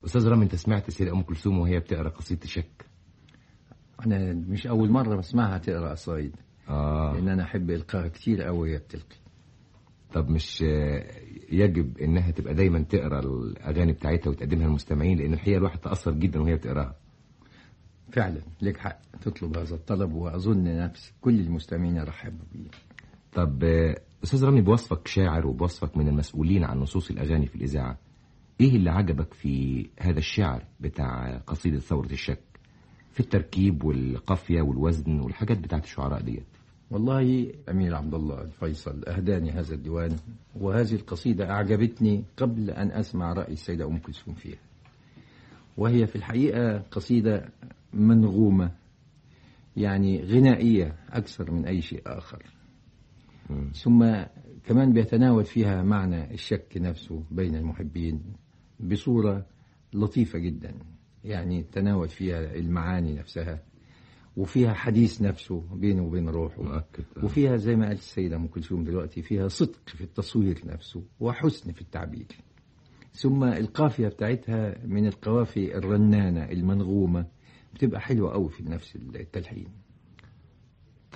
استاذ رامي انت سمعت السيده ام كلثوم وهي بتقرا قصيده شك انا مش اول مره بسمعها تقرا قصايد اه لان انا احب القاها كتير قوي وهي بتلقي طب مش آه، يجب انها تبقى دايما تقرا الاغاني بتاعتها وتقدمها للمستمعين لان الحقيقه الواحد تاثر جدا وهي بتقراها فعلا لك حق تطلب هذا الطلب واظن نفس كل المستمعين يرحبوا بيه طب آه، استاذ رامي بوصفك شاعر وبوصفك من المسؤولين عن نصوص الاغاني في الاذاعه ايه اللي عجبك في هذا الشعر بتاع قصيده ثوره الشك في التركيب والقافيه والوزن والحاجات بتاعت الشعراء ديت والله امير عبد الله الفيصل اهداني هذا الديوان وهذه القصيده اعجبتني قبل ان اسمع راي السيده ام كلثوم فيها وهي في الحقيقه قصيده منغومه يعني غنائيه اكثر من اي شيء اخر مم. ثم كمان بيتناول فيها معنى الشك نفسه بين المحبين بصورة لطيفة جدا يعني تناول فيها المعاني نفسها وفيها حديث نفسه بينه وبين روحه مؤكد آه. وفيها زي ما قالت السيدة أم كلثوم دلوقتي فيها صدق في التصوير نفسه وحسن في التعبير ثم القافية بتاعتها من القوافي الرنانة المنغومة بتبقى حلوة قوي في نفس التلحين